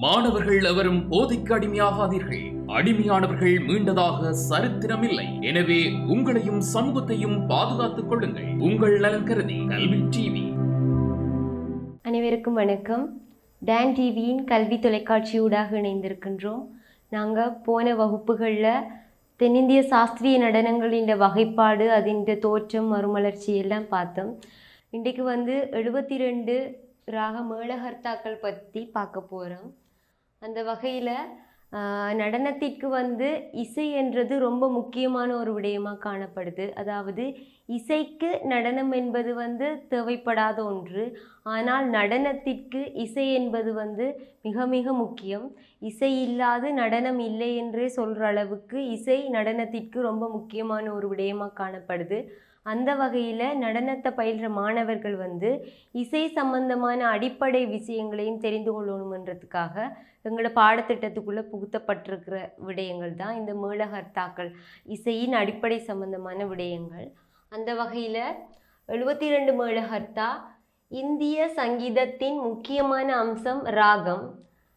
மாணவர்கள் எவரும் போதைக்கு அடிமையாகாதீர்கள் அடிமையானவர்கள் மீண்டதாக சரித்திரமில்லை எனவே உங்களையும் சமூகத்தையும் பாதுகாத்துக் கொள்ளுங்கள் உங்கள் நலன் கருதி கல்வி டிவி அனைவருக்கும் வணக்கம் டான் டிவியின் கல்வி தொலைக்காட்சியூடாக இணைந்திருக்கின்றோம் நாங்கள் போன வகுப்புகளில் தென்னிந்திய சாஸ்திரிய நடனங்களின் வகைப்பாடு அதின் தோற்றம் மறுமலர்ச்சி எல்லாம் பார்த்தோம் இன்றைக்கு வந்து எழுபத்தி ரெண்டு ராக மேளகர்த்தாக்கள் பற்றி பார்க்க போகிறோம் அந்த வகையில் நடனத்திற்கு வந்து இசை என்றது ரொம்ப முக்கியமான ஒரு விடயமாக காணப்படுது அதாவது இசைக்கு நடனம் என்பது வந்து தேவைப்படாத ஒன்று ஆனால் நடனத்திற்கு இசை என்பது வந்து மிக மிக முக்கியம் இசை இல்லாது நடனம் இல்லை என்றே சொல்கிற அளவுக்கு இசை நடனத்திற்கு ரொம்ப முக்கியமான ஒரு விடயமாக காணப்படுது அந்த வகையில் நடனத்தை பயில்ற மாணவர்கள் வந்து இசை சம்பந்தமான அடிப்படை விஷயங்களையும் தெரிந்து கொள்ளணுமன்றதுக்காக எங்களோட பாடத்திட்டத்துக்குள்ளே புகுத்தப்பட்டிருக்கிற விடயங்கள் தான் இந்த மேளகர்த்தாக்கள் இசையின் அடிப்படை சம்பந்தமான விடயங்கள் அந்த வகையில் எழுபத்தி ரெண்டு மேளகர்த்தா இந்திய சங்கீதத்தின் முக்கியமான அம்சம் ராகம்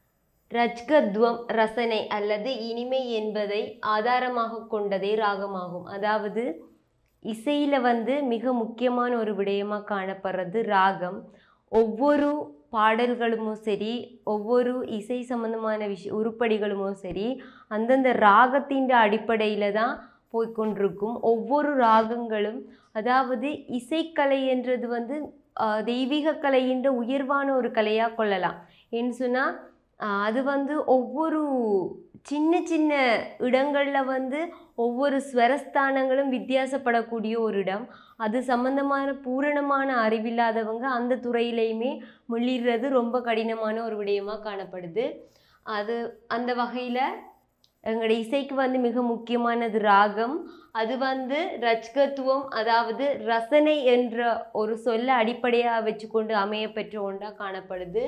ரஜ்கத்வம் ரசனை அல்லது இனிமை என்பதை ஆதாரமாக கொண்டதே ராகமாகும் அதாவது இசையில் வந்து மிக முக்கியமான ஒரு விடயமாக காணப்படுறது ராகம் ஒவ்வொரு பாடல்களுமோ சரி ஒவ்வொரு இசை சம்பந்தமான விஷய உருப்படிகளுமோ சரி அந்தந்த ராகத்தின் அடிப்படையில் தான் போய்கொண்டிருக்கும் ஒவ்வொரு ராகங்களும் அதாவது இசைக்கலை என்றது வந்து ஆஹ், தெய்வீக கலையின்ற உயர்வான ஒரு கலையாக கொள்ளலாம் ஏன்னு சொன்னால் அது வந்து ஒவ்வொரு சின்ன சின்ன இடங்களில் வந்து ஒவ்வொரு ஸ்வரஸ்தானங்களும் வித்தியாசப்படக்கூடிய ஒரு இடம் அது சம்பந்தமான பூரணமான அறிவில்லாதவங்க அந்த துறையிலையுமே முள்ளிடுறது ரொம்ப கடினமான ஒரு விடயமாக காணப்படுது அது அந்த வகையில் எங்களோட இசைக்கு வந்து மிக முக்கியமானது ராகம் அது வந்து ரச்கத்துவம் அதாவது ரசனை என்ற ஒரு சொல்ல அடிப்படையாக வச்சுக்கொண்டு அமையப்பெற்ற ஒன்றாக காணப்படுது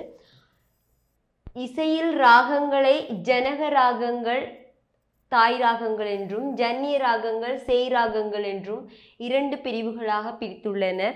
இசையில் ராகங்களை ஜனக ராகங்கள் தாய் ராகங்கள் என்றும் ஜன்னிய ராகங்கள் சேய் ராகங்கள் என்றும் இரண்டு பிரிவுகளாக பிரித்துள்ளனர்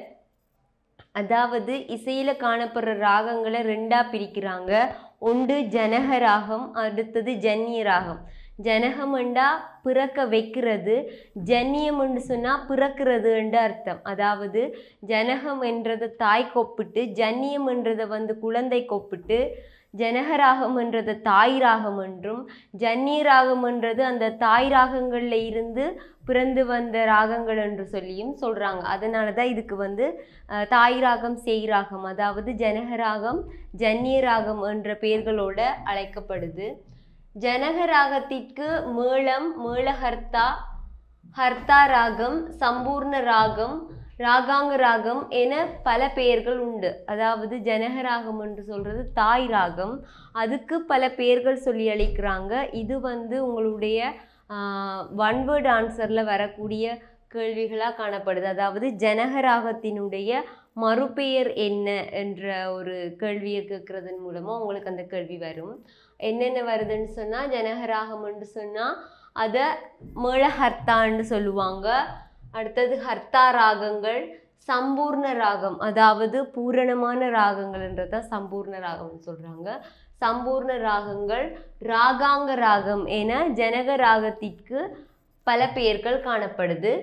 அதாவது இசையில் காணப்படுற ராகங்களை ரெண்டாக பிரிக்கிறாங்க ஒன்று ஜனக ராகம் அடுத்தது ஜன்னிய ராகம் ஜனகமண்டா பிறக்க வைக்கிறது ஜன்னியம்னு சொன்னால் பிறக்கிறதுன்ற அர்த்தம் அதாவது ஜனகம் என்றதை தாய் கொப்பிட்டு ஜன்னியம் என்றதை வந்து குழந்தை கொப்பிட்டு ஜனகராகம் என்றது தாய் ராகம் என்றும் ஜன்னிய ராகம் என்றது அந்த தாய் ராகங்களில் இருந்து பிறந்து வந்த ராகங்கள் என்று சொல்லியும் சொல்கிறாங்க அதனால தான் இதுக்கு வந்து அஹ், தாய் ராகம் சேய் ராகம் அதாவது ஜனகராகம் ஜன்னிய ராகம் என்ற பெயர்களோட அழைக்கப்படுது ஜனக ராகத்திற்கு மேளம் மேளஹர்த்தா ஹர்த்தா ராகம் சம்பூர்ண ராகம் ராகாங்க ராகம் என பல பெயர்கள் உண்டு அதாவது ஜனக ராகம் என்று சொல்கிறது தாய் ராகம் அதுக்கு பல பெயர்கள் சொல்லி அளிக்கிறாங்க இது வந்து உங்களுடைய ஒன் வேர்ட் ஆன்சரில் வரக்கூடிய கேள்விகளாக காணப்படுது அதாவது ஜனக ராகத்தினுடைய மறுபெயர் என்ன என்ற ஒரு கேள்வியை கேட்குறதன் மூலமாக உங்களுக்கு அந்த கேள்வி வரும் என்னென்ன வருதுன்னு சொன்னால் ஜனகராகம்னு சொன்னால் அதை மேளஹர்த்தான்னு சொல்லுவாங்க அடுத்தது ஹர்த்தா ராகங்கள் சம்பூர்ண ராகம் அதாவது பூரணமான ராகங்கள்ன்றத சம்பூர்ண ராகம்னு சொல்கிறாங்க சம்பூர்ண ராகங்கள் ராகாங்க ராகம் என ஜனக ராகத்திற்கு பல பெயர்கள் காணப்படுது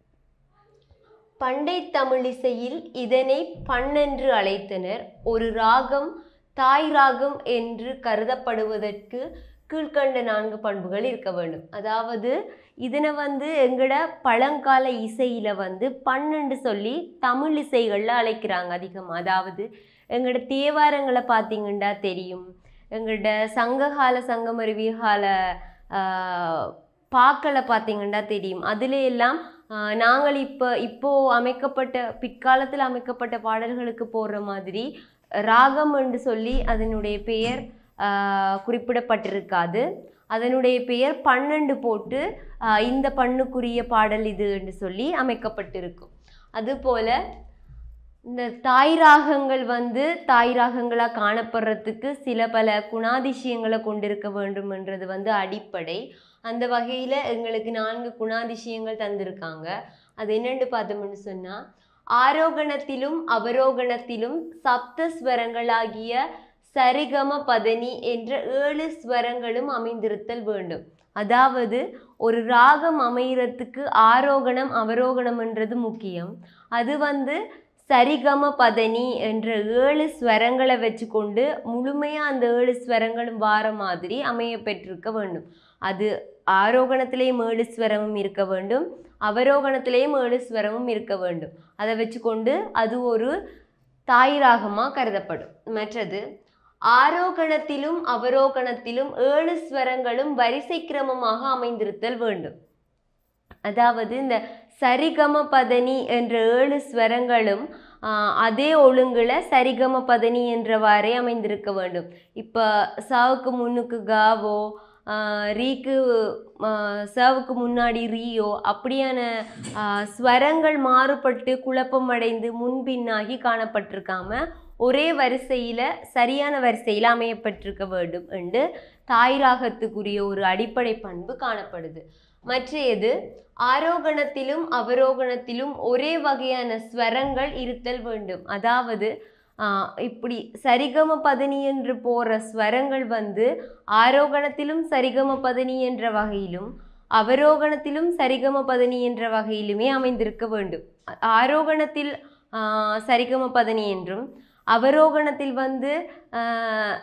பண்டை தமிழிசையில் இதனை பண்ணென்று அழைத்தனர் ஒரு ராகம் தாய் ராகம் என்று கருதப்படுவதற்கு கீழ்க்கண்ட நான்கு பண்புகள் இருக்க வேண்டும் அதாவது இதனை வந்து எங்கட பழங்கால இசையில் வந்து பன்னெண்டு சொல்லி தமிழ் இசைகளில் அழைக்கிறாங்க அதிகமாக அதாவது எங்களோட தேவாரங்களை பார்த்தீங்கன்னா தெரியும் எங்களோட சங்ககால சங்கமருவிய கால பாக்களை பார்த்தீங்கன்னா தெரியும் அதிலே எல்லாம் ஆஹ், நாங்கள் இப்போ இப்போ அமைக்கப்பட்ட பிற்காலத்தில் அமைக்கப்பட்ட பாடல்களுக்கு போடுற மாதிரி ராகம் என்று சொல்லி அதனுடைய பெயர் ஆஹ், குறிப்பிடப்பட்டிருக்காது அதனுடைய பெயர் பன்னெண்டு போட்டு ஆஹ், இந்த பண்ணுக்குரிய பாடல் இது என்று சொல்லி அமைக்கப்பட்டிருக்கும் அதுபோல இந்த தாய் ராகங்கள் வந்து தாய் ராகங்களாக காணப்படுறதுக்கு சில பல குணாதிசயங்களை கொண்டிருக்க வேண்டும்ன்றது வந்து அடிப்படை அந்த வகையில் எங்களுக்கு நான்கு குணாதிசயங்கள் தந்திருக்காங்க அது என்னென்னு பார்த்தோம்னு சொன்னால் ஆரோகணத்திலும் அவரோகணத்திலும் சப்த ஸ்வரங்களாகிய சரிகம பதனி என்ற ஏழு ஸ்வரங்களும் அமைந்திருத்தல் வேண்டும் அதாவது ஒரு ராகம் அமையறதுக்கு ஆரோகணம் அவரோகணம்ன்றது முக்கியம் அது வந்து சரிகம பதனி என்ற ஏழு ஸ்வரங்களை வச்சுக்கொண்டு முழுமையாக அந்த ஏழு ஸ்வரங்களும் வார மாதிரி அமைய பெற்றிருக்க வேண்டும் அது ஆரோகணத்திலேயும் ஏழு ஸ்வரமும் இருக்க வேண்டும் அவரோகணத்திலேயும் ஏழு ஸ்வரமும் இருக்க வேண்டும் அதை வச்சுக்கொண்டு அது ஒரு தாய் ராகமாக கருதப்படும் மற்றது ஆரோகணத்திலும் அவரோகணத்திலும் ஏழு ஸ்வரங்களும் வரிசை கிரமமாக அமைந்திருத்தல் வேண்டும் அதாவது இந்த சரிகம பதனி என்ற ஏழு ஸ்வரங்களும் ஆஹ், அதே ஒழுங்குல சரிகம பதனி என்றவாறே அமைந்திருக்க வேண்டும் இப்போ சாவுக்கு முன்னுக்கு காவோ ஆஹ், ரீக்கு ஆஹ், சாவுக்கு முன்னாடி ரீயோ அப்படியான ஆஹ், ஸ்வரங்கள் மாறுபட்டு குழப்பம் அடைந்து முன்பின்னாகி காணப்பட்டிருக்காம ஒரே வரிசையில் சரியான வரிசையில் அமையப்பட்டிருக்க வேண்டும் என்று தாய் ராகத்துக்குரிய ஒரு அடிப்படை பண்பு காணப்படுது மற்றையது ஆரோகணத்திலும் அவரோகணத்திலும் ஒரே வகையான ஸ்வரங்கள் இருத்தல் வேண்டும் அதாவது ஆஹ், இப்படி சரிகம பதனி என்று போகிற ஸ்வரங்கள் வந்து ஆரோகணத்திலும் சரிகம பதனி என்ற வகையிலும் அவரோகணத்திலும் சரிகம பதனி என்ற வகையிலுமே அமைந்திருக்க வேண்டும் ஆ- ஆரோகணத்தில் ஆஹ், சரிகம பதனி என்றும் அவரோகணத்தில் வந்து ஆஹ்,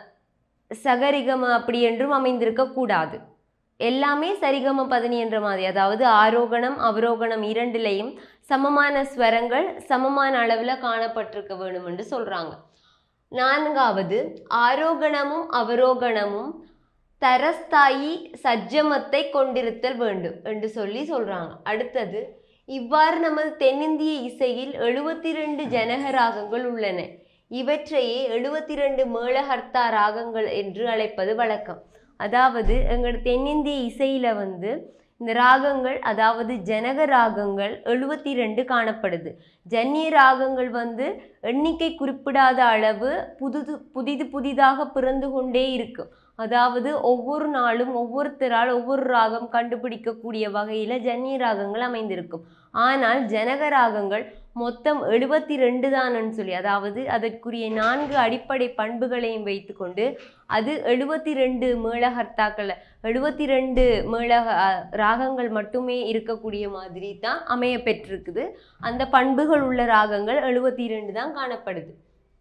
சகரிகம அப்படி என்றும் அமைந்திருக்க கூடாது எல்லாமே சரிகம பதனி என்ற மாதிரி அதாவது ஆரோகணம் அவரோகணம் இரண்டிலையும் சமமான ஸ்வரங்கள் சமமான அளவில் காணப்பட்டிருக்க வேணும் என்று சொல்கிறாங்க நான்காவது ஆரோகணமும் அவரோகணமும் தரஸ்தாயி சஜ்ஜமத்தை கொண்டிருத்தல் வேண்டும் என்று சொல்லி சொல்கிறாங்க அடுத்தது இவ்வாறு நமது தென்னிந்திய இசையில் எழுபத்தி ரெண்டு ஜனக ராகங்கள் உள்ளன இவற்றையே எழுபத்தி ரெண்டு மேளஹர்த்தா ராகங்கள் என்று அழைப்பது வழக்கம் அதாவது எங்களோட தென்னிந்திய இசையில் வந்து இந்த ராகங்கள் அதாவது ஜனக ராகங்கள் எழுபத்தி ரெண்டு காணப்படுது ஜன்னிய ராகங்கள் வந்து எண்ணிக்கை குறிப்பிடாத அளவு புதுது புதிது புதிதாக பிறந்து கொண்டே இருக்கும் அதாவது ஒவ்வொரு நாளும் ஒவ்வொருத்தரால் ஒவ்வொரு ராகம் கண்டுபிடிக்கக்கூடிய வகையில் ஜன்னிய ராகங்கள் அமைந்திருக்கும் ஆனால் ஜனக ராகங்கள் மொத்தம் எழுபத்தி ரெண்டு தானன்னு சொல்லி அதாவது அதற்குரிய நான்கு அடிப்படை பண்புகளையும் வைத்துக்கொண்டு அது எழுபத்தி ரெண்டு மேளகர்த்தாக்கள் எழுபத்தி ரெண்டு மேள அஹ், ராகங்கள் மட்டுமே இருக்கக்கூடிய மாதிரி தான் அமைய பெற்றிருக்குது அந்த பண்புகள் உள்ள ராகங்கள் எழுபத்தி ரெண்டு தான் காணப்படுது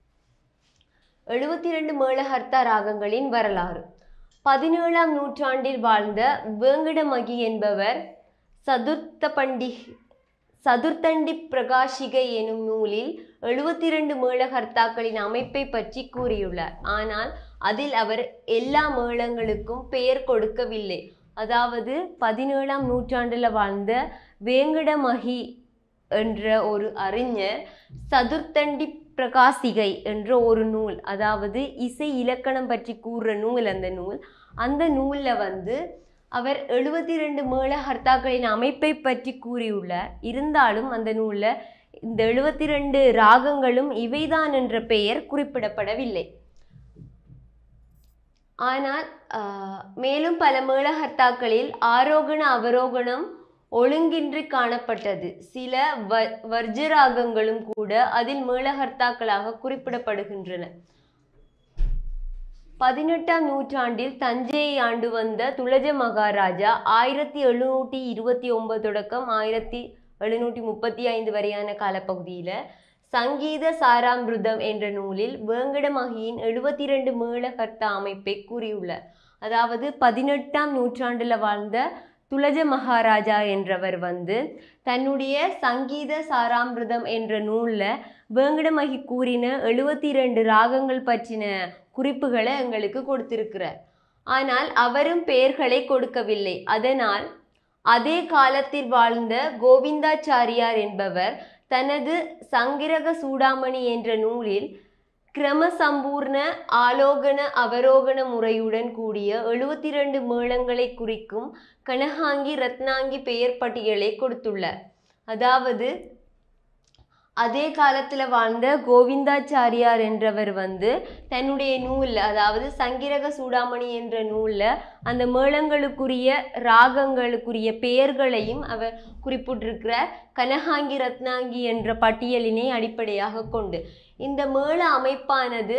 எழுபத்தி ரெண்டு மேளஹர்த்தா ராகங்களின் வரலாறு பதினேழாம் நூற்றாண்டில் வாழ்ந்த வேங்கடமகி என்பவர் சதுர்த்த பண்டி சதுர்த்தண்டி பிரகாஷிகை எனும் நூலில் எழுபத்தி ரெண்டு மேளகர்த்தாக்களின் அமைப்பை பற்றி கூறியுள்ளார் ஆனால் அதில் அவர் எல்லா மேளங்களுக்கும் பெயர் கொடுக்கவில்லை அதாவது பதினேழாம் நூற்றாண்டில் வாழ்ந்த வேங்கடமகி என்ற ஒரு அறிஞர் சதுர்த்தண்டி பிரகாசிகை என்ற ஒரு நூல் அதாவது இசை இலக்கணம் பற்றி கூறுற நூல் அந்த நூல் அந்த நூலில் வந்து அவர் எழுபத்தி ரெண்டு மேளஹர்த்தாக்களின் அமைப்பை பற்றி கூறியுள்ளார் இருந்தாலும் அந்த நூலில் இந்த எழுபத்தி ரெண்டு ராகங்களும் இவைதான் என்ற பெயர் குறிப்பிடப்படவில்லை ஆனால் ஆஹ், மேலும் பல மேளஹர்த்தாக்களில் ஆரோகண அவரோகணம் ஒழுங்கின்றி காணப்பட்டது சில வ வர்ஜராகங்களும் கூட அதில் மேளஹர்த்தாக்களாக குறிப்பிடப்படுகின்றன பதினெட்டாம் நூற்றாண்டில் தஞ்சையை ஆண்டு வந்த துளஜ மகாராஜா ஆயிரத்தி எழுநூற்றி இருபத்தி ஒன்பது தொடக்கம் ஆயிரத்தி எழுநூற்றி முப்பத்தி ஐந்து வரையான காலப்பகுதியில் சங்கீத சாராமிருதம் என்ற நூலில் வேங்கடமகியின் எழுபத்தி ரெண்டு மேளகர்த்தா அமைப்பை கூறியுள்ளார் அதாவது பதினெட்டாம் நூற்றாண்டில் வாழ்ந்த துளஜ மகாராஜா என்றவர் வந்து தன்னுடைய சங்கீத சாராமிருதம் என்ற நூலில் வேங்கடமகி கூறின எழுபத்தி ரெண்டு ராகங்கள் பற்றின குறிப்புகளை எங்களுக்கு கொடுத்திருக்கிறார் ஆனால் அவரும் பெயர்களை கொடுக்கவில்லை அதனால் அதே காலத்தில் வாழ்ந்த கோவிந்தாச்சாரியார் என்பவர் தனது சங்கிரக சூடாமணி என்ற நூலில் கிரமசம்பூர்ண ஆலோகன அவரோகண முறையுடன் கூடிய எழுபத்தி ரெண்டு மேளங்களை குறிக்கும் கனகாங்கி ரத்னாங்கி பெயர் பட்டியலை கொடுத்துள்ளார் அதாவது அதே காலத்தில் வாழ்ந்த கோவிந்தாச்சாரியார் என்றவர் வந்து தன்னுடைய நூலில் அதாவது சங்கிரக சூடாமணி என்ற நூலில் அந்த மேளங்களுக்குரிய ராகங்களுக்குரிய பெயர்களையும் அவர் குறிப்பிட்டிருக்கிறார் கனகாங்கி ரத்னாங்கி என்ற பட்டியலினை அடிப்படையாக கொண்டு இந்த மேள அமைப்பானது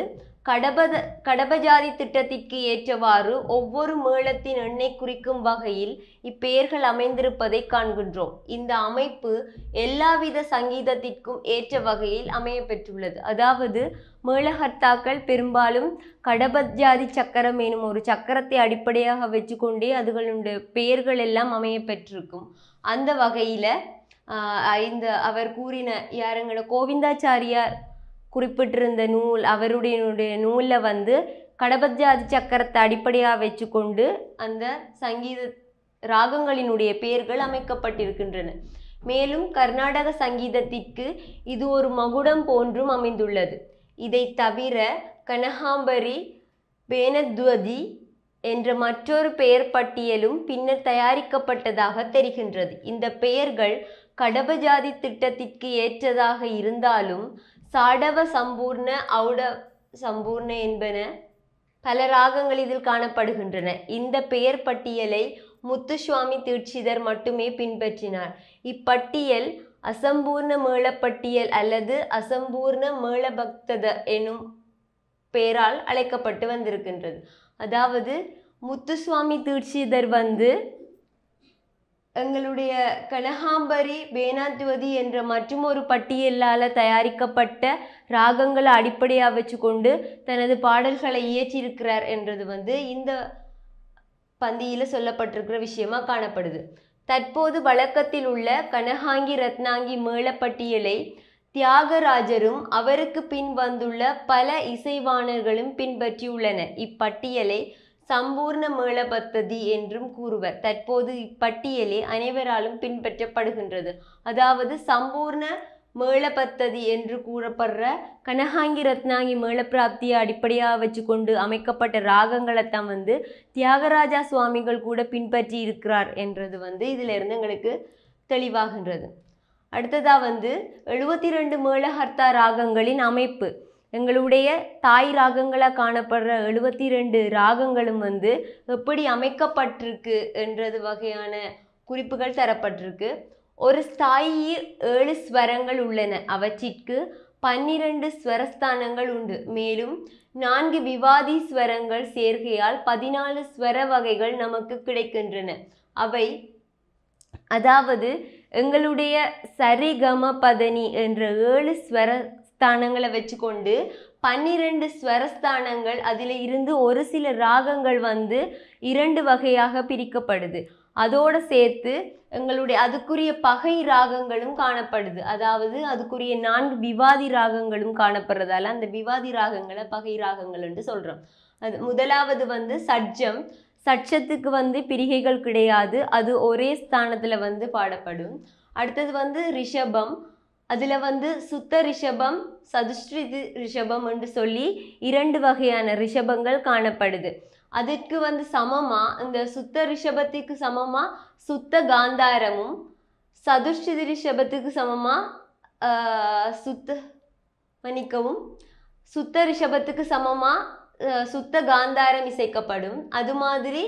கடபத கடபஜாதி திட்டத்திற்கு ஏற்றவாறு ஒவ்வொரு மேளத்தின் எண்ணை குறிக்கும் வகையில் இப்பெயர்கள் அமைந்திருப்பதை காண்கின்றோம் இந்த அமைப்பு எல்லாவித சங்கீதத்திற்கும் ஏற்ற வகையில் அமையப்பெற்றுள்ளது அதாவது மேளகர்த்தாக்கள் பெரும்பாலும் கடபஜாதி சக்கரம் எனும் ஒரு சக்கரத்தை அடிப்படையாக வச்சுக்கொண்டே அதுகளுடைய பெயர்கள் எல்லாம் அமையப்பெற்றிருக்கும் அந்த வகையில் இந்த அவர் கூறின யாருங்கள கோவிந்தாச்சாரியார் குறிப்பிட்டிருந்த நூல் அவருடைய நூலில் வந்து கடபஜாதி சக்கரத்தை அடிப்படையாக வச்சுக்கொண்டு அந்த சங்கீத ராகங்களினுடைய பெயர்கள் அமைக்கப்பட்டிருக்கின்றன மேலும் கர்நாடக சங்கீதத்திற்கு இது ஒரு மகுடம் போன்றும் அமைந்துள்ளது இதை தவிர கனகாம்பரி பேனத்வதி என்ற மற்றொரு பெயர் பட்டியலும் பின்னர் தயாரிக்கப்பட்டதாக தெரிகின்றது இந்த பெயர்கள் கடபஜாதி திட்டத்திற்கு ஏற்றதாக இருந்தாலும் சாடவ சம்பூர்ண ஔட சம்பூர்ண என்பன பல ராகங்கள் இதில் காணப்படுகின்றன இந்த பெயர் பட்டியலை முத்துசுவாமி தீட்சிதர் மட்டுமே பின்பற்றினார் இப்பட்டியல் அசம்பூர்ண மேளப்பட்டியல் அல்லது அசம்பூர்ண மேளபக்தத எனும் பெயரால் அழைக்கப்பட்டு வந்திருக்கின்றது அதாவது முத்துசுவாமி தீட்சிதர் வந்து எங்களுடைய கனகாம்பரி பேனாத்வதி என்ற மற்றொரு பட்டியலால் தயாரிக்கப்பட்ட ராகங்களை அடிப்படையாக வச்சுக்கொண்டு தனது பாடல்களை இயற்றியிருக்கிறார் என்றது வந்து இந்த பந்தியில் சொல்லப்பட்டிருக்கிற விஷயமா காணப்படுது தற்போது வழக்கத்தில் உள்ள கனகாங்கி ரத்னாங்கி மேளப்பட்டியலை தியாகராஜரும் அவருக்கு பின் வந்துள்ள பல இசைவாணர்களும் பின்பற்றியுள்ளன இப்பட்டியலை சம்பூர்ண மேளபத்ததி என்றும் கூறுவர் தற்போது இப்பட்டியலே அனைவராலும் பின்பற்றப்படுகின்றது அதாவது சம்பூர்ண மேளபத்ததி என்று கூறப்படுற கனகாங்கி ரத்னாங்கி மேளப்பிராப்தியை அடிப்படையாக வச்சுக்கொண்டு அமைக்கப்பட்ட ராகங்களை தான் வந்து தியாகராஜா சுவாமிகள் கூட பின்பற்றி இருக்கிறார் என்றது வந்து இதில் இருந்து எங்களுக்கு தெளிவாகின்றது அடுத்ததா வந்து எழுபத்தி ரெண்டு மேளஹர்த்தா ராகங்களின் அமைப்பு எங்களுடைய தாய் ராகங்களாக காணப்படுற எழுபத்தி ரெண்டு ராகங்களும் வந்து எப்படி அமைக்கப்பட்டிருக்கு என்றது வகையான குறிப்புகள் தரப்பட்டிருக்கு ஒரு ஸ்தாயி ஏழு ஸ்வரங்கள் உள்ளன அவற்றிற்கு பன்னிரண்டு ஸ்வரஸ்தானங்கள் உண்டு மேலும் நான்கு விவாதி ஸ்வரங்கள் சேர்க்கையால் பதினாலு ஸ்வர வகைகள் நமக்கு கிடைக்கின்றன அவை அதாவது எங்களுடைய சரிகம பதனி என்ற ஏழு ஸ்வரஸ்தானங்களை வச்சுக்கொண்டு பன்னிரண்டு ஸ்வரஸ்தானங்கள் அதில் இருந்து ஒரு சில ராகங்கள் வந்து இரண்டு வகையாக பிரிக்கப்படுது அதோடு சேர்த்து எங்களுடைய அதுக்குரிய பகை ராகங்களும் காணப்படுது அதாவது அதுக்குரிய நான்கு விவாதி ராகங்களும் காணப்படுறதால அந்த விவாதி ராகங்களை பகை ராகங்கள் என்று சொல்கிறோம் அது முதலாவது வந்து சட்ஜம் சட்சத்துக்கு வந்து பிரிகைகள் கிடையாது அது ஒரே ஸ்தானத்தில் வந்து பாடப்படும் அடுத்தது வந்து ரிஷபம் அதில் வந்து சுத்த ரிஷபம் சதுஸ்ருதி ரிஷபம் என்று சொல்லி இரண்டு வகையான ரிஷபங்கள் காணப்படுது அதற்கு வந்து சமமா இந்த சுத்த ரிஷபத்துக்கு சமமா சுத்த காந்தாரமும் சதுஷ்டிதி ரிஷபத்துக்கு சமமா ஆஹ், சுத்த மன்னிக்கவும் சுத்த ரிஷபத்துக்கு சமமா ஆஹ், சுத்த காந்தாரம் இசைக்கப்படும் அது மாதிரி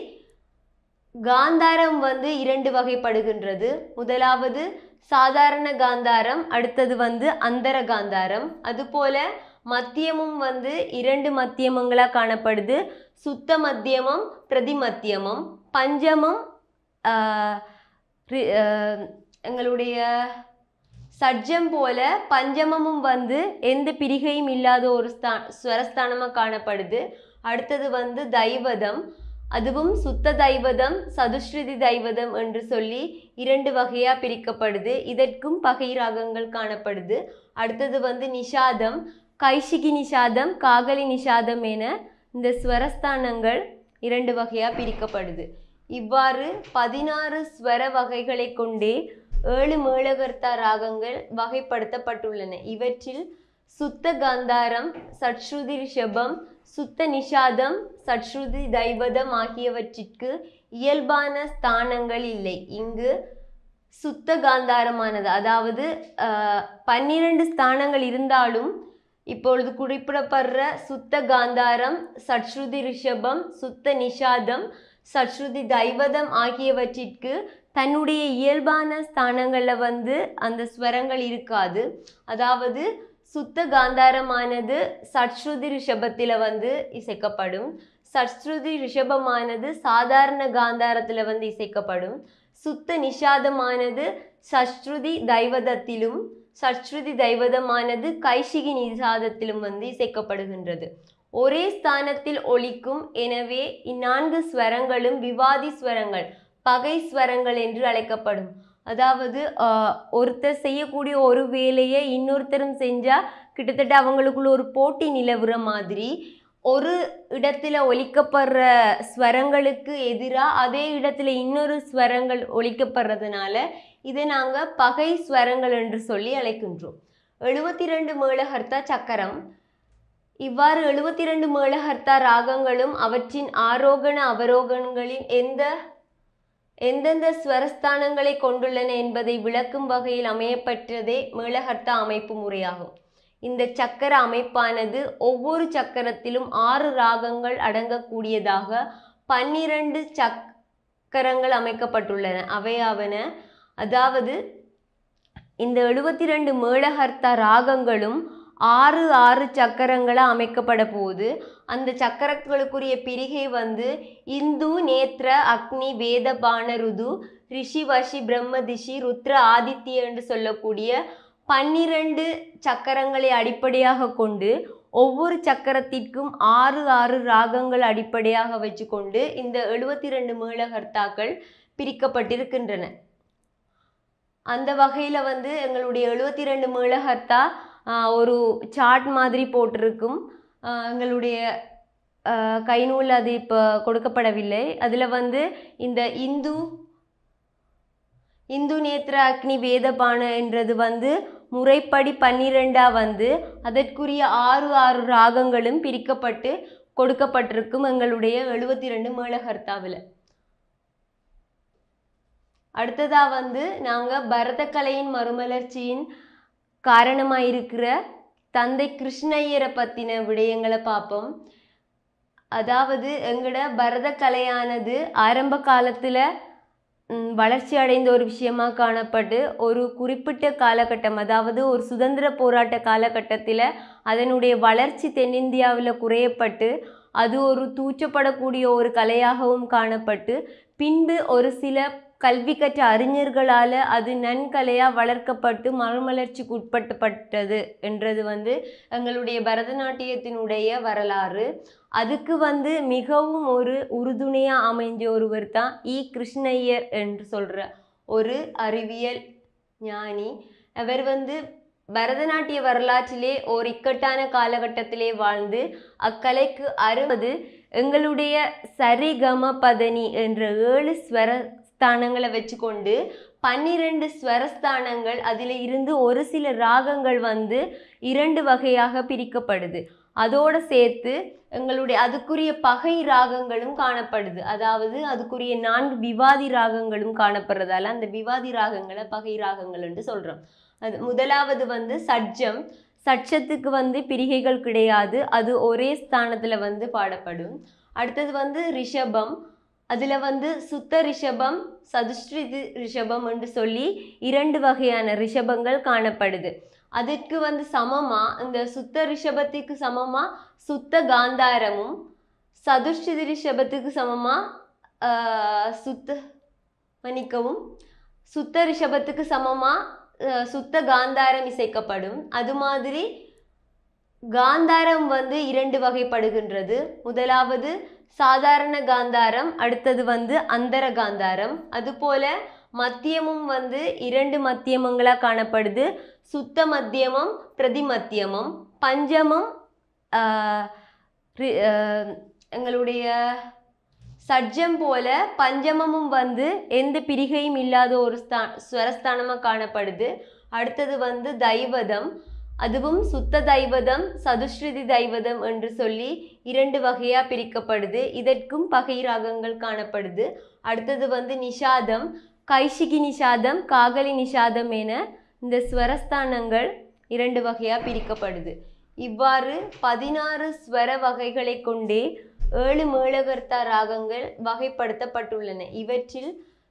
காந்தாரம் வந்து இரண்டு வகைப்படுகின்றது முதலாவது சாதாரண காந்தாரம் அடுத்தது வந்து அந்தர காந்தாரம் அதுபோல மத்தியமும் வந்து இரண்டு மத்தியமங்களாக காணப்படுது சுத்த மத்தியமம் பிரதிமத்தியமம் பஞ்சமம் ஆஹ், ரி- ஆஹ், எங்களுடைய சட்ஜம் போல பஞ்சமமும் வந்து எந்த பிரிகையும் இல்லாத ஒரு ஸ்தா ஸ்வரஸ்தானமாக காணப்படுது அடுத்தது வந்து தைவதம் அதுவும் சுத்த தைவதம் சதுஸ்ருதி தைவதம் என்று சொல்லி இரண்டு வகையாக பிரிக்கப்படுது இதற்கும் பகை ராகங்கள் காணப்படுது அடுத்தது வந்து நிஷாதம் கைஷிகி நிஷாதம் காகலி நிஷாதம் என இந்த ஸ்வரஸ்தானங்கள் இரண்டு வகையாக பிரிக்கப்படுது இவ்வாறு பதினாறு ஸ்வர வகைகளை கொண்டே ஏழு மேளகர்த்தா ராகங்கள் வகைப்படுத்தப்பட்டுள்ளன இவற்றில் சுத்த காந்தாரம் சட்ஸ்ருதி ரிஷபம் சுத்த நிஷாதம் சட்ஸ்ருதி தைவதம் ஆகியவற்றிற்கு இயல்பான ஸ்தானங்கள் இல்லை இங்கு சுத்த காந்தாரமானது அதாவது ஆஹ், பன்னிரண்டு ஸ்தானங்கள் இருந்தாலும் இப்பொழுது குறிப்பிடப்படுற சுத்த காந்தாரம் சட்ஸ்ருதி ரிஷபம் சுத்த நிஷாதம் சட்ஸ்ருதி தைவதம் ஆகியவற்றிற்கு தன்னுடைய இயல்பான ஸ்தானங்களில் வந்து அந்த ஸ்வரங்கள் இருக்காது அதாவது சுத்த காந்தாரமானது சட்ஸ்ருதி ரிஷபத்தில் வந்து இசைக்கப்படும் சட்ஸ்ருதி ரிஷபமானது சாதாரண காந்தாரத்தில் வந்து இசைக்கப்படும் சுத்த நிஷாதமானது சஷ்ருதி தைவதத்திலும் சஷ்ருதி தைவதமானது கைஷிகி நிஷாதத்திலும் வந்து இசைக்கப்படுகின்றது ஒரே ஸ்தானத்தில் ஒலிக்கும் எனவே இந்நான்கு ஸ்வரங்களும் விவாதி ஸ்வரங்கள் பகை ஸ்வரங்கள் என்று அழைக்கப்படும் அதாவது ஆஹ், ஒருத்தர் செய்யக்கூடிய ஒரு வேலையை இன்னொருத்தரும் செஞ்சால் கிட்டத்தட்ட அவங்களுக்குள்ள ஒரு போட்டி நிலவுற மாதிரி ஒரு இடத்துல ஒலிக்கப்படுற ஸ்வரங்களுக்கு எதிராக அதே இடத்துல இன்னொரு ஸ்வரங்கள் ஒலிக்கப்படுறதுனால இதை நாங்கள் பகை ஸ்வரங்கள் என்று சொல்லி அழைக்கின்றோம் எழுபத்தி ரெண்டு மேளஹர்த்தா சக்கரம் இவ்வாறு எழுபத்தி ரெண்டு மேளஹர்த்தா ராகங்களும் அவற்றின் ஆரோகண அவரோகணங்களின் எந்த எந்தெந்த ஸ்வரஸ்தானங்களை கொண்டுள்ளன என்பதை விளக்கும் வகையில் அமையப்பெற்றதே மேளஹர்த்தா அமைப்பு முறையாகும் இந்த சக்கர அமைப்பானது ஒவ்வொரு சக்கரத்திலும் ஆறு ராகங்கள் அடங்கக்கூடியதாக பன்னிரண்டு சக்கரங்கள் அமைக்கப்பட்டுள்ளன அவையாவன அதாவது இந்த எழுபத்தி ரெண்டு மேளஹர்த்தா ராகங்களும் ஆறு ஆறு சக்கரங்களாக அமைக்கப்பட போகுது அந்த சக்கரங்களுக்குரிய பிரிகை வந்து இந்து நேத்ர அக்னி வேதபான ருது ரிஷி வஷி பிரம்மதிஷி ருத்ர ஆதித்ய என்று சொல்லக்கூடிய பன்னிரண்டு சக்கரங்களை அடிப்படையாக கொண்டு ஒவ்வொரு சக்கரத்திற்கும் ஆறு ஆறு ராகங்கள் அடிப்படையாக வச்சுக்கொண்டு இந்த எழுபத்தி ரெண்டு மேளகர்த்தாக்கள் பிரிக்கப்பட்டிருக்கின்றன அந்த வகையில் வந்து எங்களுடைய எழுபத்தி ரெண்டு மேளகர்த்தா ஆஹ், ஒரு சார்ட் மாதிரி போட்டிருக்கும் ஆஹ், எங்களுடைய ஆஹ், கைநூல் அது இப்போ கொடுக்கப்படவில்லை அதில் வந்து இந்த இந்து இந்து நேத்ர அக்னி வேதபான என்றது வந்து முறைப்படி பன்னிரெண்டா வந்து அதற்குரிய ஆறு ஆறு ராகங்களும் பிரிக்கப்பட்டு கொடுக்கப்பட்டிருக்கும் எங்களுடைய எழுபத்தி ரெண்டு மேளகர்த்தாவில் அடுத்ததா வந்து நாங்கள் பரதக்கலையின் மறுமலர்ச்சியின் காரணமாக இருக்கிற தந்தை கிருஷ்ணய்யரை பற்றின விடயங்களை பார்ப்போம் அதாவது எங்களோட பரதக்கலையானது ஆரம்ப காலத்தில் வளர்ச்சி அடைந்த ஒரு விஷயமா காணப்பட்டு ஒரு குறிப்பிட்ட காலகட்டம் அதாவது ஒரு சுதந்திர போராட்ட காலகட்டத்தில் அதனுடைய வளர்ச்சி தென்னிந்தியாவில் குறையப்பட்டு அது ஒரு தூற்றப்படக்கூடிய ஒரு கலையாகவும் காணப்பட்டு பின்பு ஒரு சில கல்வி கற்ற அறிஞர்களால் அது நன்கலையாக வளர்க்கப்பட்டு மறுமலர்ச்சிக்கு உட்பட்டுப்பட்டது என்றது வந்து எங்களுடைய பரதநாட்டியத்தினுடைய வரலாறு அதுக்கு வந்து மிகவும் ஒரு உறுதுணையாக அமைஞ்ச ஒருவர் தான் இ கிருஷ்ணய்யர் என்று சொல்கிற ஒரு அறிவியல் ஞானி அவர் வந்து பரதநாட்டிய வரலாற்றிலே ஒரு இக்கட்டான காலகட்டத்திலே வாழ்ந்து அக்கலைக்கு அறுபது எங்களுடைய சரிகம பதனி என்ற ஏழு ஸ்வர ஸ்தானங்களை வச்சுக்கொண்டு பன்னிரண்டு ஸ்வரஸ்தானங்கள் அதில் இருந்து ஒரு சில ராகங்கள் வந்து இரண்டு வகையாக பிரிக்கப்படுது அதோடு சேர்த்து எங்களுடைய அதுக்குரிய பகை ராகங்களும் காணப்படுது அதாவது அதுக்குரிய நான்கு விவாதி ராகங்களும் காணப்படுறதால அந்த விவாதி ராகங்களை பகை ராகங்கள் என்று சொல்கிறோம் அது முதலாவது வந்து சட்ஜம் சட்சத்துக்கு வந்து பிரிகைகள் கிடையாது அது ஒரே ஸ்தானத்தில் வந்து பாடப்படும் அடுத்தது வந்து ரிஷபம் அதில் வந்து சுத்த ரிஷபம் சதுஸ்ருதி ரிஷபம் என்று சொல்லி இரண்டு வகையான ரிஷபங்கள் காணப்படுது அதுக்கு வந்து சமமாக இந்த சுத்த ரிஷபத்துக்கு சமமாக சுத்த காந்தாரமும் சதுஸ்ருதி ரிஷபத்துக்கு சமமாக சுத்த மன்னிக்கவும் சுத்த ரிஷபத்துக்கு சமமாக சுத்த காந்தாரம் இசைக்கப்படும் அது மாதிரி காந்தாரம் வந்து இரண்டு வகைப்படுகின்றது முதலாவது சாதாரண காந்தாரம் அடுத்தது வந்து அந்தர காந்தாரம் அதுபோல மத்தியமும் வந்து இரண்டு மத்தியமங்களாக காணப்படுது சுத்த மத்தியமம் பிரதி மத்தியமம் பஞ்சமம் ஆஹ், ரி- ஆஹ், எங்களுடைய சட்ஜம் போல பஞ்சமமும் வந்து எந்த பிரிகையும் இல்லாத ஒரு ஸ்தா ஸ்வரஸ்தானமாக காணப்படுது அடுத்தது வந்து தைவதம் அதுவும் சுத்த தைவதம் சதுஸ்ருதி தைவதம் என்று சொல்லி இரண்டு வகையாக பிரிக்கப்படுது இதற்கும் பகை ராகங்கள் காணப்படுது அடுத்தது வந்து நிஷாதம் கைஷிகி நிஷாதம் காகலி நிஷாதம் என இந்த ஸ்வரஸ்தானங்கள் இரண்டு வகையாக பிரிக்கப்படுது இவ்வாறு பதினாறு ஸ்வர வகைகளை கொண்டே ஏழு மேளகர்த்தா ராகங்கள் வகைப்படுத்தப்பட்டுள்ளன இவற்றில்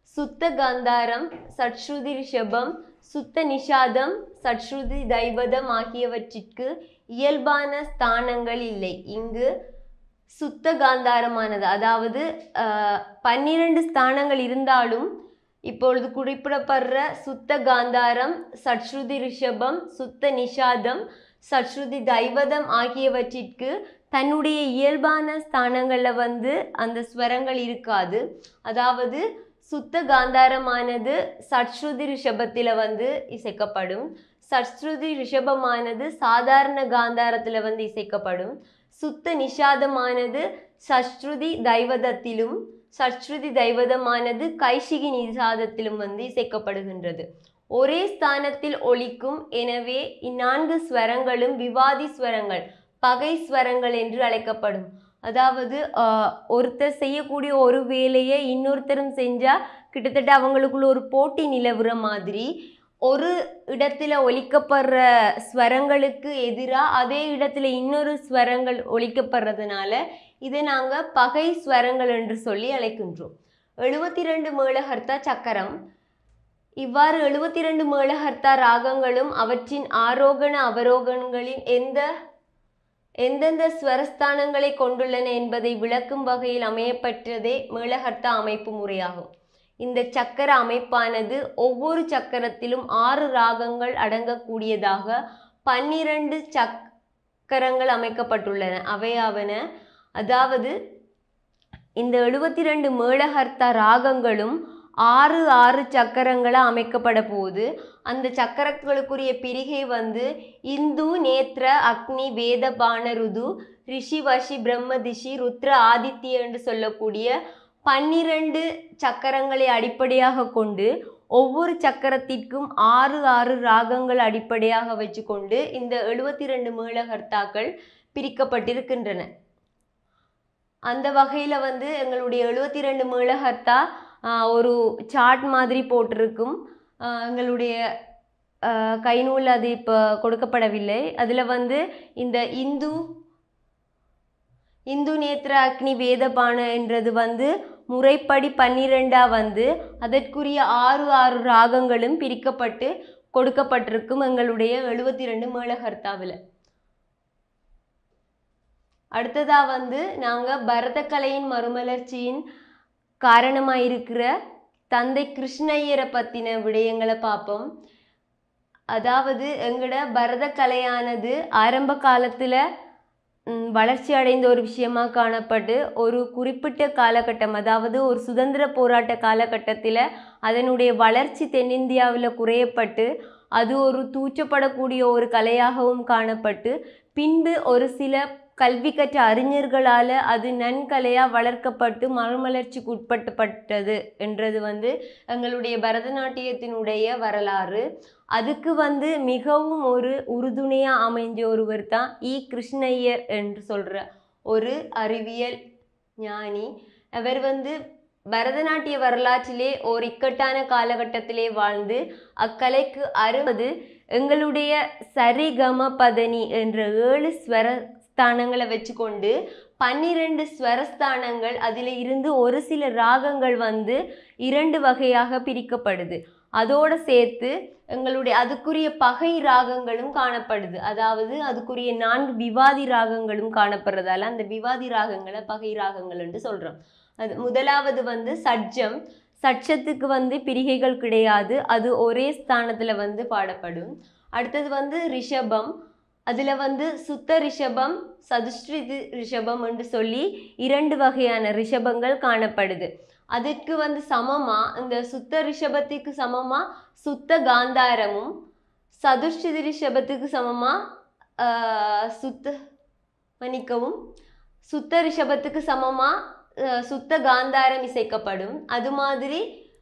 சுத்த காந்தாரம் சட்ஸ்ருதி ரிஷபம் சுத்த நிஷாதம் சட்ஸ்ருதி தைவதம் ஆகியவற்றிற்கு இயல்பான ஸ்தானங்கள் இல்லை இங்கு சுத்த காந்தாரமானது அதாவது ஆஹ், பன்னிரண்டு ஸ்தானங்கள் இருந்தாலும் இப்பொழுது குறிப்பிடப்படுற சுத்த காந்தாரம் சட்ஸ்ருதி ரிஷபம் சுத்த நிஷாதம் சட்ஸ்ருதி தைவதம் ஆகியவற்றிற்கு தன்னுடைய இயல்பான ஸ்தானங்களில் வந்து அந்த ஸ்வரங்கள் இருக்காது அதாவது சுத்த காந்தாரமானது சட்ஸ்ருதி ரிஷபத்தில் வந்து இசைக்கப்படும் சட்ஸ்ருதி ரிஷபமானது சாதாரண காந்தாரத்தில் வந்து இசைக்கப்படும் சுத்த நிஷாதமானது சஷ்ருதி தைவதத்திலும் சஷ்ருதி தைவதமானது கைஷிகி நிஷாதத்திலும் வந்து இசைக்கப்படுகின்றது ஒரே ஸ்தானத்தில் ஒலிக்கும் எனவே இந்நான்கு ஸ்வரங்களும் விவாதி ஸ்வரங்கள் பகை ஸ்வரங்கள் என்று அழைக்கப்படும் அதாவது ஆஹ், ஒருத்தர் செய்யக்கூடிய ஒரு வேலையை இன்னொருத்தரும் செஞ்சால் கிட்டத்தட்ட அவங்களுக்குள்ள ஒரு போட்டி நிலவுற மாதிரி ஒரு இடத்துல ஒலிக்கப்படுற ஸ்வரங்களுக்கு எதிராக அதே இடத்துல இன்னொரு ஸ்வரங்கள் ஒலிக்கப்படுறதுனால இதை நாங்கள் பகை ஸ்வரங்கள் என்று சொல்லி அழைக்கின்றோம் எழுபத்தி ரெண்டு மேளஹர்த்தா சக்கரம் இவ்வாறு எழுபத்தி ரெண்டு மேளஹர்த்தா ராகங்களும் அவற்றின் ஆரோகண அவரோகணங்களின் எந்த எந்தெந்த ஸ்வரஸ்தானங்களை கொண்டுள்ளன என்பதை விளக்கும் வகையில் அமையப்பட்டதே மேளஹர்த்தா அமைப்பு முறையாகும் இந்த சக்கர அமைப்பானது ஒவ்வொரு சக்கரத்திலும் ஆறு ராகங்கள் அடங்கக்கூடியதாக பன்னிரண்டு சக்கரங்கள் அமைக்கப்பட்டுள்ளன அவையாவன அதாவது இந்த எழுபத்தி ரெண்டு மேளஹர்த்தா ராகங்களும் ஆறு ஆறு சக்கரங்களாக அமைக்கப்பட போகுது அந்த சக்கரங்களுக்குரிய பிரிகை வந்து இந்து நேத்ர அக்னி வேத பான ருது ரிஷி வஷி பிரம்மதிஷி ருத்ர ஆதித்ய என்று சொல்லக்கூடிய பன்னிரண்டு சக்கரங்களை அடிப்படையாக கொண்டு ஒவ்வொரு சக்கரத்திற்கும் ஆறு ஆறு ராகங்கள் அடிப்படையாக வச்சுக்கொண்டு இந்த எழுபத்தி ரெண்டு மேளகர்த்தாக்கள் பிரிக்கப்பட்டிருக்கின்றன அந்த வகையில் வந்து எங்களுடைய எழுபத்தி ரெண்டு மேளகர்த்தா ஆஹ், ஒரு சார்ட் மாதிரி போட்டிருக்கும் ஆஹ், எங்களுடைய ஆஹ், கைநூல் அது இப்போ கொடுக்கப்படவில்லை அதில் வந்து இந்த இந்து இந்து நேத்ர அக்னி வேதபான என்றது வந்து முறைப்படி பன்னிரெண்டா வந்து அதற்குரிய ஆறு ஆறு ராகங்களும் பிரிக்கப்பட்டு கொடுக்கப்பட்டிருக்கும் எங்களுடைய எழுபத்தி ரெண்டு மேளகர்த்தாவில் அடுத்ததா வந்து நாங்கள் பரதக்கலையின் மறுமலர்ச்சியின் காரணமாக இருக்கிற தந்தை கிருஷ்ணய்யரை பற்றின விடயங்களை பார்ப்போம் அதாவது எங்களோட பரதக்கலையானது ஆரம்ப காலத்தில் வளர்ச்சி அடைந்த ஒரு விஷயமா காணப்பட்டு ஒரு குறிப்பிட்ட காலகட்டம் அதாவது ஒரு சுதந்திர போராட்ட காலகட்டத்தில் அதனுடைய வளர்ச்சி தென்னிந்தியாவில் குறையப்பட்டு அது ஒரு தூற்றப்படக்கூடிய ஒரு கலையாகவும் காணப்பட்டு பின்பு ஒரு சில கல்வி கற்ற அறிஞர்களால் அது நன்கலையாக வளர்க்கப்பட்டு மறுமலர்ச்சிக்கு உட்பட்டுப்பட்டது என்றது வந்து எங்களுடைய பரதநாட்டியத்தினுடைய வரலாறு அதுக்கு வந்து மிகவும் ஒரு உறுதுணையாக அமைஞ்ச ஒருவர் தான் இ கிருஷ்ணய்யர் என்று சொல்கிற ஒரு அறிவியல் ஞானி அவர் வந்து பரதநாட்டிய வரலாற்றிலே ஒரு இக்கட்டான காலகட்டத்திலே வாழ்ந்து அக்கலைக்கு அறுபது எங்களுடைய சரிகம பதனி என்ற ஏழு ஸ்வர ஸ்தானங்களை வச்சுக்கொண்டு பன்னிரண்டு ஸ்வரஸ்தானங்கள் அதில் இருந்து ஒரு சில ராகங்கள் வந்து இரண்டு வகையாக பிரிக்கப்படுது அதோடு சேர்த்து எங்களுடைய அதுக்குரிய பகை ராகங்களும் காணப்படுது அதாவது அதுக்குரிய நான்கு விவாதி ராகங்களும் காணப்படுறதால அந்த விவாதி ராகங்களை பகை ராகங்கள் என்று சொல்கிறோம் அது முதலாவது வந்து சட்ஜம் சட்சத்துக்கு வந்து பிரிகைகள் கிடையாது அது ஒரே ஸ்தானத்தில் வந்து பாடப்படும் அடுத்தது வந்து ரிஷபம் அதில் வந்து சுத்த ரிஷபம் சதுஷ்டி ரிஷபம் என்று சொல்லி இரண்டு வகையான ரிஷபங்கள் காணப்படுது அதுக்கு வந்து சமமா இந்த சுத்த ரிஷபத்துக்கு சமமா சுத்த காந்தாரமும் சதுஷ்டி ரிஷபத்துக்கு சமமா ஆஹ், சுத்த மன்னிக்கவும் சுத்த ரிஷபத்துக்கு சமமா ஆஹ், சுத்த காந்தாரம் இசைக்கப்படும் அது மாதிரி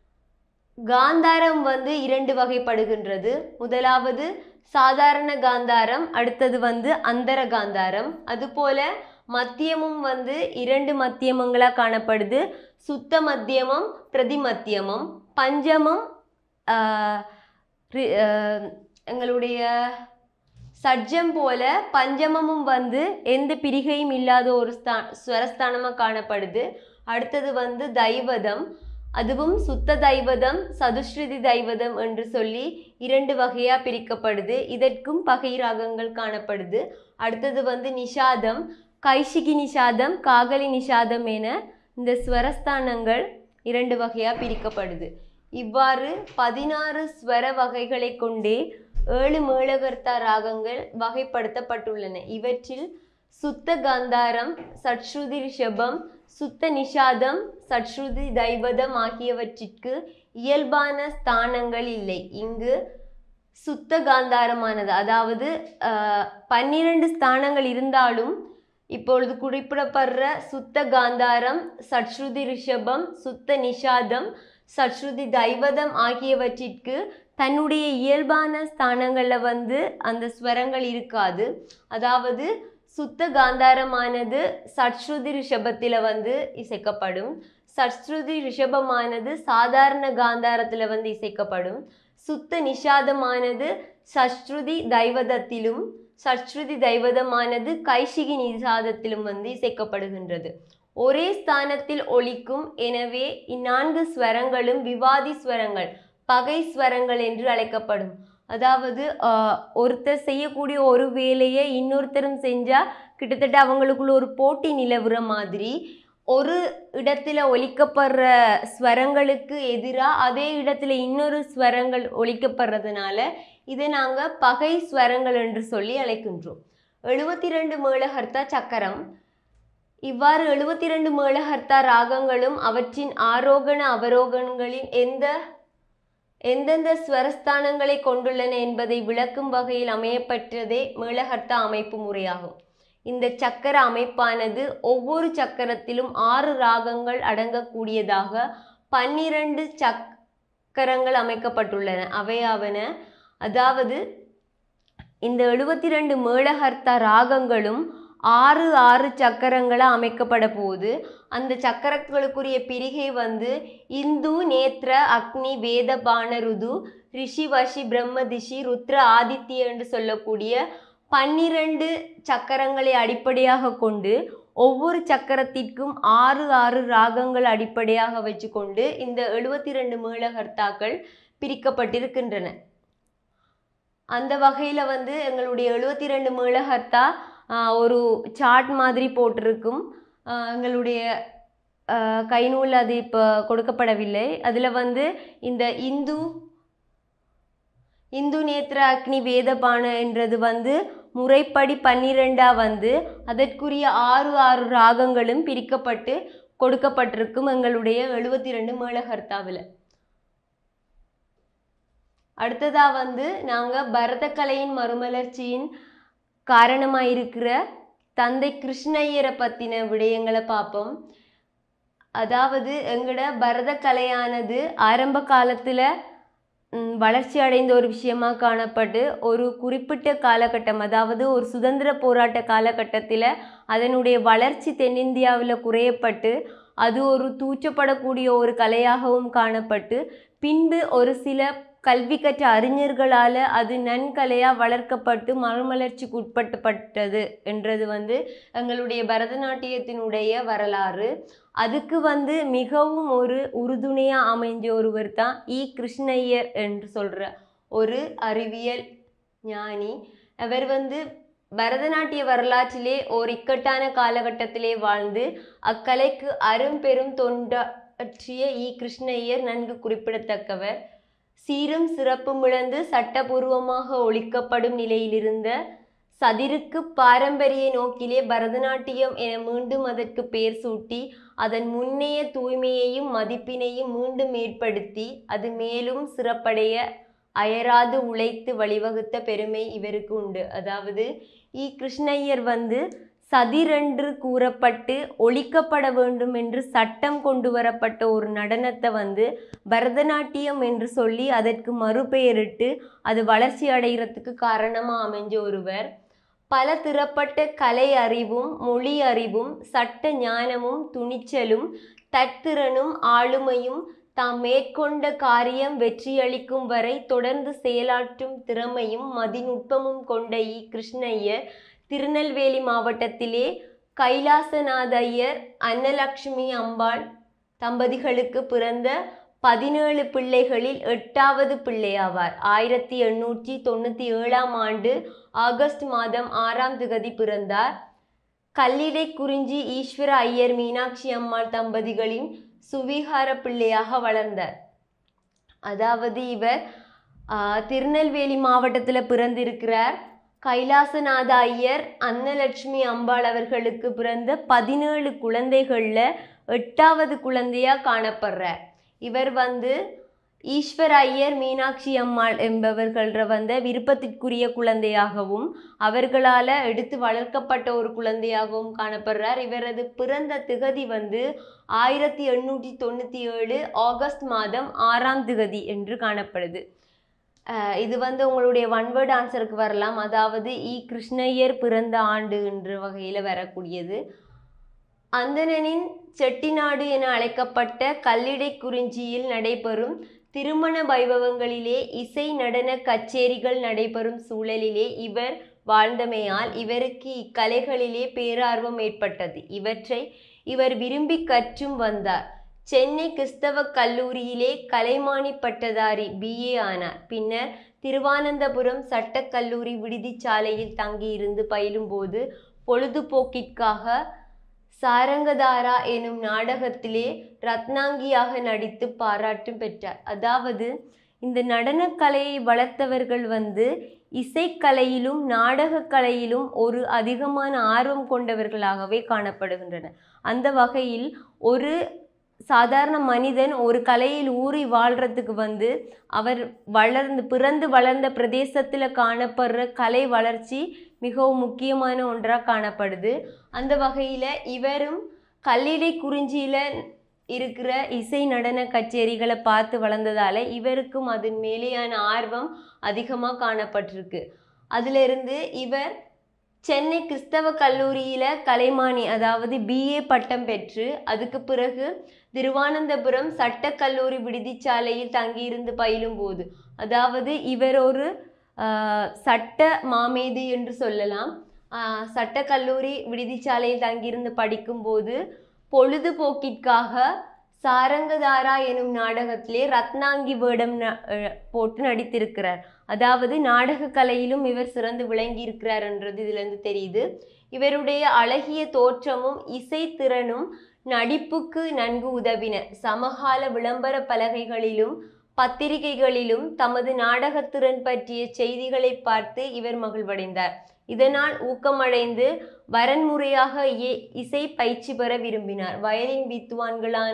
காந்தாரம் வந்து இரண்டு வகைப்படுகின்றது முதலாவது சாதாரண காந்தாரம் அடுத்தது வந்து அந்தர காந்தாரம் அதுபோல மத்தியமும் வந்து இரண்டு மத்தியமங்களாக காணப்படுது சுத்த மத்தியமம் பிரதி மத்தியமம் பஞ்சமம் ஆஹ், ரி- ஆஹ், எங்களுடைய சட்ஜம் போல பஞ்சமமும் வந்து எந்த பிரிகையும் இல்லாத ஒரு ஸ்தா ஸ்வரஸ்தானமாக காணப்படுது அடுத்தது வந்து தைவதம் அதுவும் சுத்த தைவதம் சதுஸ்ருதி தைவதம் என்று சொல்லி இரண்டு வகையா பிரிக்கப்படுது இதற்கும் பகை ராகங்கள் காணப்படுது அடுத்தது வந்து நிஷாதம் கைஷிகி நிஷாதம் காகலி நிஷாதம் என இந்த ஸ்வரஸ்தானங்கள் இரண்டு வகையா பிரிக்கப்படுது இவ்வாறு பதினாறு ஸ்வர வகைகளை கொண்டே ஏழு மேளகர்த்தா ராகங்கள் வகைப்படுத்தப்பட்டுள்ளன இவற்றில் சுத்த காந்தாரம் சட்ஸ்ருதி ரிஷபம் சுத்த நிஷாதம் சட்ஸ்ருதி தைவதம் ஆகியவற்றிற்கு இயல்பான ஸ்தானங்கள் இல்லை இங்கு சுத்த காந்தாரமானது அதாவது ஆஹ், பன்னிரண்டு ஸ்தானங்கள் இருந்தாலும் இப்பொழுது குறிப்பிடப்படுற சுத்த காந்தாரம் சட்ஸ்ருதி ரிஷபம் சுத்த நிஷாதம் சட்ஸ்ருதி தைவதம் ஆகியவற்றிற்கு தன்னுடைய இயல்பான ஸ்தானங்களில் வந்து அந்த ஸ்வரங்கள் இருக்காது அதாவது சுத்த காந்தாரமானது சட்ஸ்ருதி ரிஷபத்தில் வந்து இசைக்கப்படும் சட்ஸ்ருதி ரிஷபமானது சாதாரண காந்தாரத்தில் வந்து இசைக்கப்படும் சுத்த நிஷாதமானது சஷ்ருதி தைவதத்திலும் சஷ்ருதி தைவதமானது கைஷிகி நிஷாதத்திலும் வந்து இசைக்கப்படுகின்றது ஒரே ஸ்தானத்தில் ஒலிக்கும் எனவே இந்நான்கு ஸ்வரங்களும் விவாதி ஸ்வரங்கள் பகை ஸ்வரங்கள் என்று அழைக்கப்படும் அதாவது ஆஹ், ஒருத்தர் செய்யக்கூடிய ஒரு வேலையை இன்னொருத்தரும் செஞ்சால் கிட்டத்தட்ட அவங்களுக்குள்ள ஒரு போட்டி நிலவுற மாதிரி ஒரு இடத்துல ஒலிக்கப்படுற ஸ்வரங்களுக்கு எதிராக அதே இடத்துல இன்னொரு ஸ்வரங்கள் ஒலிக்கப்படுறதுனால இதை நாங்கள் பகை ஸ்வரங்கள் என்று சொல்லி அழைக்கின்றோம் எழுபத்தி ரெண்டு மேளஹர்த்தா சக்கரம் இவ்வாறு எழுபத்தி ரெண்டு மேளஹர்த்தா ராகங்களும் அவற்றின் ஆரோகண அவரோகணங்களின் எந்த எந்தெந்த ஸ்வரஸ்தானங்களை கொண்டுள்ளன என்பதை விளக்கும் வகையில் அமையப்பட்டதே மேளஹர்த்தா அமைப்பு முறையாகும் இந்த சக்கர அமைப்பானது ஒவ்வொரு சக்கரத்திலும் ஆறு ராகங்கள் அடங்கக்கூடியதாக பன்னிரண்டு சக்கரங்கள் அமைக்கப்பட்டுள்ளன அவையாவன அதாவது இந்த எழுபத்தி ரெண்டு மேளஹர்த்தா ராகங்களும் ஆறு ஆறு சக்கரங்களாக அமைக்கப்பட போகுது அந்த சக்கரங்களுக்குரிய பிரிகை வந்து இந்து நேத்ர அக்னி வேத பான ருது ரிஷி வஷி பிரம்மதிஷி ருத்ர ஆதித்ய என்று சொல்லக்கூடிய பன்னிரண்டு சக்கரங்களை அடிப்படையாக கொண்டு ஒவ்வொரு சக்கரத்திற்கும் ஆறு ஆறு ராகங்கள் அடிப்படையாக வச்சுக்கொண்டு இந்த எழுபத்தி ரெண்டு மேளகர்த்தாக்கள் பிரிக்கப்பட்டிருக்கின்றன அந்த வகையில் வந்து எங்களுடைய எழுபத்தி ரெண்டு மேளகர்த்தா ஆஹ், ஒரு சார்ட் மாதிரி போட்டிருக்கும் ஆஹ், எங்களுடைய ஆஹ், கைநூல் அது இப்போ கொடுக்கப்படவில்லை அதில் வந்து இந்த இந்து இந்து நேத்ர அக்னி வேதபான என்றது வந்து முறைப்படி பன்னிரெண்டா வந்து அதற்குரிய ஆறு ஆறு ராகங்களும் பிரிக்கப்பட்டு கொடுக்கப்பட்டிருக்கும் எங்களுடைய எழுபத்தி ரெண்டு மேளகர்த்தாவில் அடுத்ததா வந்து நாங்கள் பரதக்கலையின் மறுமலர்ச்சியின் காரணமாக இருக்கிற தந்தை கிருஷ்ணய்யரை பற்றின விடயங்களை பார்ப்போம் அதாவது எங்களோட பரதக்கலையானது ஆரம்ப காலத்தில் வளர்ச்சி அடைந்த ஒரு விஷயமா காணப்பட்டு ஒரு குறிப்பிட்ட காலகட்டம் அதாவது ஒரு சுதந்திர போராட்ட காலகட்டத்தில் அதனுடைய வளர்ச்சி தென்னிந்தியாவில் குறையப்பட்டு அது ஒரு தூற்றப்படக்கூடிய ஒரு கலையாகவும் காணப்பட்டு பின்பு ஒரு சில கல்வி கற்ற அறிஞர்களால் அது நன்கலையாக வளர்க்கப்பட்டு மறுமலர்ச்சிக்கு உட்பட்டுப்பட்டது என்றது வந்து எங்களுடைய பரதநாட்டியத்தினுடைய வரலாறு அதுக்கு வந்து மிகவும் ஒரு உறுதுணையாக அமைஞ்ச ஒருவர் தான் இ கிருஷ்ணய்யர் என்று சொல்கிற ஒரு அறிவியல் ஞானி அவர் வந்து பரதநாட்டிய வரலாற்றிலே ஒரு இக்கட்டான காலகட்டத்திலே வாழ்ந்து அக்கலைக்கு அரும்பெரும் தொண்டாற்றிய இ கிருஷ்ணய்யர் நன்கு குறிப்பிடத்தக்கவர் சீரும் சிறப்பும் இழந்து சட்டபூர்வமாக ஒழிக்கப்படும் நிலையிலிருந்த சதிருக்கு பாரம்பரிய நோக்கிலே பரதநாட்டியம் என மீண்டும் அதற்கு பெயர் சூட்டி அதன் முன்னைய தூய்மையையும் மதிப்பினையும் மீண்டும் ஏற்படுத்தி அது மேலும் சிறப்படைய அயராது உழைத்து வழிவகுத்த பெருமை இவருக்கு உண்டு அதாவது இ கிருஷ்ணய்யர் வந்து சதிரென்று கூறப்பட்டு ஒழிக்கப்பட வேண்டும் என்று சட்டம் கொண்டு வரப்பட்ட ஒரு நடனத்தை வந்து பரதநாட்டியம் என்று சொல்லி அதற்கு மறுபெயரிட்டு அது வளர்ச்சி அடைகிறதுக்கு காரணமாக அமைஞ்ச ஒருவர் பல திறப்பட்ட கலை அறிவும் மொழி அறிவும் சட்ட ஞானமும் துணிச்சலும் தற்திறனும் ஆளுமையும் தாம் மேற்கொண்ட காரியம் வெற்றியளிக்கும் வரை தொடர்ந்து செயலாற்றும் திறமையும் மதிநுட்பமும் கொண்ட இ கிருஷ்ணய்யர் திருநெல்வேலி மாவட்டத்திலே கைலாசநாத ஐயர் அன்னலக்ஷ்மி அம்பாள் தம்பதிகளுக்கு பிறந்த பதினேழு பிள்ளைகளில் எட்டாவது பிள்ளையாவார் ஆயிரத்தி எண்ணூற்றி தொண்ணூற்றி ஏழாம் ஆண்டு ஆகஸ்ட் மாதம் ஆறாம் திகதி பிறந்தார் கல்லிடை குறிஞ்சி ஈஸ்வர ஐயர் மீனாட்சி அம்மாள் தம்பதிகளின் சுவீகார பிள்ளையாக வளர்ந்தார் அதாவது இவர் ஆஹ், திருநெல்வேலி மாவட்டத்தில் பிறந்திருக்கிறார் கைலாசநாத ஐயர் அன்னலட்சுமி அம்பாள் அவர்களுக்கு பிறந்த பதினேழு குழந்தைகளில் எட்டாவது குழந்தையா காணப்படுறார் இவர் வந்து ஈஸ்வர் ஐயர் மீனாட்சி அம்மாள் என்பவர்கள வந்த விருப்பத்திற்குரிய குழந்தையாகவும் அவர்களால் எடுத்து வளர்க்கப்பட்ட ஒரு குழந்தையாகவும் காணப்படுறார் இவரது பிறந்த திகதி வந்து ஆயிரத்தி எண்ணூற்றி தொண்ணூற்றி ஏழு ஆகஸ்ட் மாதம் ஆறாம் திகதி என்று காணப்படுது அஹ் இது வந்து உங்களுடைய ஒன் வேர்ட் ஆன்சருக்கு வரலாம் அதாவது இ கிருஷ்ணய்யர் பிறந்த ஆண்டு என்ற வகையில் வரக்கூடியது அந்தணனின் செட்டிநாடு என அழைக்கப்பட்ட கல்லிடை குறிஞ்சியில் நடைபெறும் திருமண வைபவங்களிலே இசை நடன கச்சேரிகள் நடைபெறும் சூழலிலே இவர் வாழ்ந்தமையால் இவருக்கு இக்கலைகளிலே பேரார்வம் ஏற்பட்டது இவற்றை இவர் விரும்பி கற்றும் வந்தார் சென்னை கிறிஸ்தவ கல்லூரியிலே கலைமானி பட்டதாரி பிஏ ஆனார் பின்னர் திருவானந்தபுரம் சட்டக்கல்லூரி விடுதிச்சாலையில் தங்கியிருந்து பயிலும்போது பொழுதுபோக்கிற்காக சாரங்கதாரா எனும் நாடகத்திலே ரத்னாங்கியாக நடித்து பாராட்டும் பெற்றார் அதாவது இந்த நடனக்கலையை வளர்த்தவர்கள் வந்து இசைக்கலையிலும் நாடகக்கலையிலும் ஒரு அதிகமான ஆர்வம் கொண்டவர்களாகவே காணப்படுகின்றனர் அந்த வகையில் ஒரு சாதாரண மனிதன் ஒரு கலையில் ஊறி வாழ்கிறதுக்கு வந்து அவர் வளர்ந்து பிறந்து வளர்ந்த பிரதேசத்தில் காணப்படுற கலை வளர்ச்சி மிகவும் முக்கியமான ஒன்றாக காணப்படுது அந்த வகையில் இவரும் கல்லிடை குறிஞ்சியில் இருக்கிற இசை நடன கச்சேரிகளை பார்த்து வளர்ந்ததால் இவருக்கும் அதன் மேலேயான ஆர்வம் அதிகமாக காணப்பட்டிருக்கு அதிலிருந்து இவர் சென்னை கிறிஸ்தவ கல்லூரியில் கலைமானி அதாவது பிஏ பட்டம் பெற்று அதுக்கு பிறகு திருவானந்தபுரம் சட்டக்கல்லூரி விடுதிச்சாலையில் தங்கியிருந்து பயிலும்போது அதாவது இவர் ஒரு ஆஹ், சட்ட மாமேதை என்று சொல்லலாம் ஆஹ், சட்டக்கல்லூரி விடுதிச்சாலையில் தங்கியிருந்து படிக்கும்போது பொழுதுபோக்கிற்காக சாரங்கதாரா எனும் நாடகத்திலே ரத்னாங்கி வேடம் ந- அஹ், போட்டு நடித்திருக்கிறார் அதாவது நாடக கலையிலும் இவர் சிறந்து விளங்கியிருக்கிறார் என்றது இதிலிருந்து தெரியுது இவருடைய அழகிய தோற்றமும் இசைத்திறனும் நடிப்புக்கு நன்கு உதவின சமகால விளம்பர பலகைகளிலும் பத்திரிகைகளிலும் தமது நாடகத்திறன் பற்றிய செய்திகளை பார்த்து இவர் மகிழ்வடைந்தார் இதனால் ஊக்கமடைந்து வரன்முறையாக இ- இசை பயிற்சி பெற விரும்பினார் வயலின் வித்துவான்களான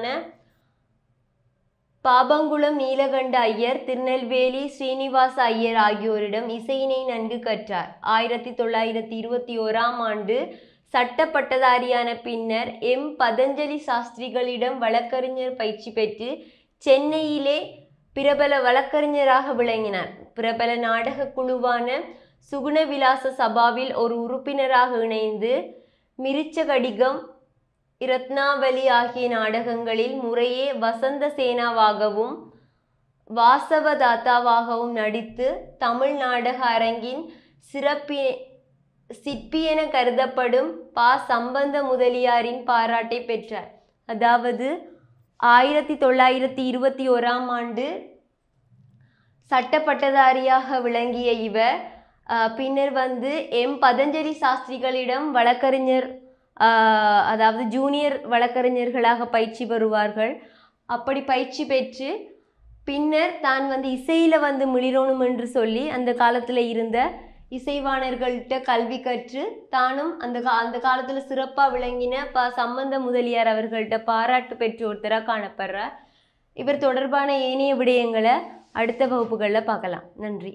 பாபங்குளம் நீலகண்ட ஐயர் திருநெல்வேலி ஸ்ரீனிவாச ஐயர் ஆகியோரிடம் இசையினை நன்கு கற்றார் ஆயிரத்தி தொள்ளாயிரத்தி இருபத்தி ஓராம் ஆண்டு சட்ட பட்டதாரியான பின்னர் எம் பதஞ்சலி சாஸ்திரிகளிடம் வழக்கறிஞர் பயிற்சி பெற்று சென்னையிலே பிரபல வழக்கறிஞராக விளங்கினார் பிரபல நாடக குழுவான சுகுணவிலாச சபாவில் ஒரு உறுப்பினராக இணைந்து மிருச்சகடிகம் இரத்னாவலி ஆகிய நாடகங்களில் முறையே வசந்த சேனாவாகவும் வாசவதாத்தாவாகவும் நடித்து தமிழ் நாடக அரங்கின் சிறப்பி சிற்பி என கருதப்படும் பா சம்பந்த முதலியாரின் பாராட்டை பெற்றார் அதாவது ஆயிரத்தி தொள்ளாயிரத்தி இருபத்தி ஓராம் ஆண்டு சட்ட பட்டதாரியாக விளங்கிய இவர் ஆஹ், பின்னர் வந்து எம் பதஞ்சலி சாஸ்திரிகளிடம் வழக்கறிஞர் ஆஹ், அதாவது ஜூனியர் வழக்கறிஞர்களாக பயிற்சி பெறுவார்கள் அப்படி பயிற்சி பெற்று பின்னர் தான் வந்து இசையில் வந்து மிளிரணும் என்று சொல்லி அந்த காலத்தில் இருந்த இசைவாணர்கள்ட்ட கல்வி கற்று தானும் அந்த கா அந்த காலத்தில் சிறப்பாக விளங்கின ப சம்பந்த முதலியார் அவர்கள்ட்ட பாராட்டு பெற்ற ஒருத்தராக காணப்படுறார் இவர் தொடர்பான ஏனைய விடயங்களை அடுத்த வகுப்புகளில் பார்க்கலாம் நன்றி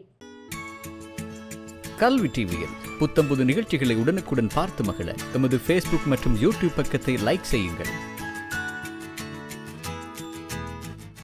கல்வி டிவியில் புத்தம்புது நிகழ்ச்சிகளை உடனுக்குடன் பார்த்து மகிழ எமது ஃபேஸ்புக் மற்றும் யூடியூப் பக்கத்தை லைக் செய்யுங்கள்